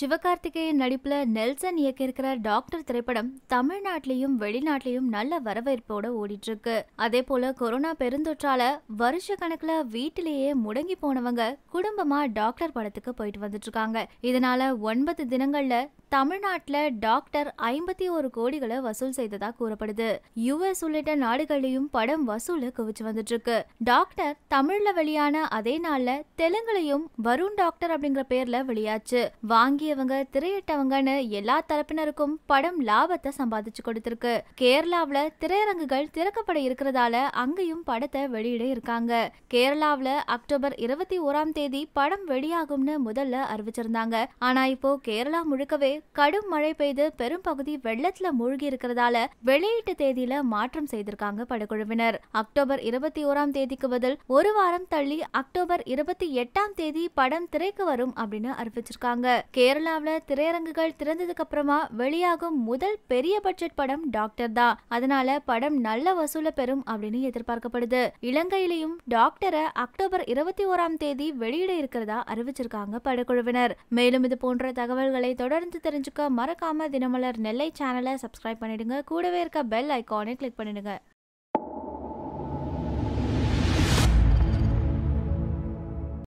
சிவகார்த்திகேயன் நடிப்புல Nelson இயக்கியிருக்கிற doctor திரைப்படம் தமிழ்நாட்டிலையும் வெளிநாட்டிலையும் நல்ல வரவேற்போட ஓடிட்டு இருக்கு அதே போல கொரோனா பெருந்தொற்றால வருஷ கணக்குல வீட்டிலேயே முடங்கி போனவங்க குடும்பமா டாக்டர் படத்துக்கு போயிட்டு வந்துட்டு இருக்காங்க இதனால ஒன்பது தினங்கள்ல தமிழ்நாட்டுல டாக்டர் ஐம்பத்தி ஒரு கோடிகளை வசூல் செய்ததா கூறப்படுது யுஎஸ் உள்ளிட்ட நாடுகள்லயும் படம் வசூல குவிச்சு வந்துட்டு இருக்கு டாக்டர் தமிழ்ல வெளியான அதே நாள்ல தெலுங்குலையும் வருண் டாக்டர் அப்படிங்கிற பேர்ல வெளியாச்சு வாங்கியவங்க திரையிட்டவங்கன்னு எல்லா தரப்பினருக்கும் படம் லாபத்தை சம்பாதிச்சு கொடுத்திருக்கு கேரளாவுல திரையரங்குகள் திறக்கப்பட இருக்கிறதால அங்கேயும் படத்தை வெளியிட இருக்காங்க கேரளாவுல அக்டோபர் இருபத்தி ஓராம் தேதி படம் வெளியாகும்னு முதல்ல அறிவிச்சிருந்தாங்க ஆனா இப்போ கேரளா முழுக்கவே கடும் மழை பெய்து பெரும் பகுதி வெள்ளத்துல மூழ்கி இருக்கிறதால வெளியீட்டு தேதியில மாற்றம் செய்திருக்காங்க படக்குழுவினர் அக்டோபர் இருபத்தி ஓராம் தேதிக்கு பதில் ஒரு வாரம் தள்ளி அக்டோபர் இருபத்தி எட்டாம் தேதி படம் திரைக்கு வரும் அப்படின்னு அறிவிச்சிருக்காங்க கேரளாவுல திரையரங்குகள் திறந்ததுக்கு அப்புறமா வெளியாகும் முதல் பெரிய பட்ஜெட் படம் டாக்டர் தான் அதனால படம் நல்ல வசூல பெறும் அப்படின்னு எதிர்பார்க்கப்படுது இலங்கையிலையும் டாக்டரை அக்டோபர் இருபத்தி ஓராம் தேதி வெளியிட இருக்கிறதா அறிவிச்சிருக்காங்க படக்குழுவினர் மேலும் இது போன்ற தகவல்களை தொடர்ந்து தெரிஞ்சுக்க மறக்காம தினமலர் நெல்லை சேனலை சப்ஸ்கிரைப் பண்ணிடுங்க கூடவே இருக்க பெல் ஐகானை கிளிக் பண்ணிடுங்க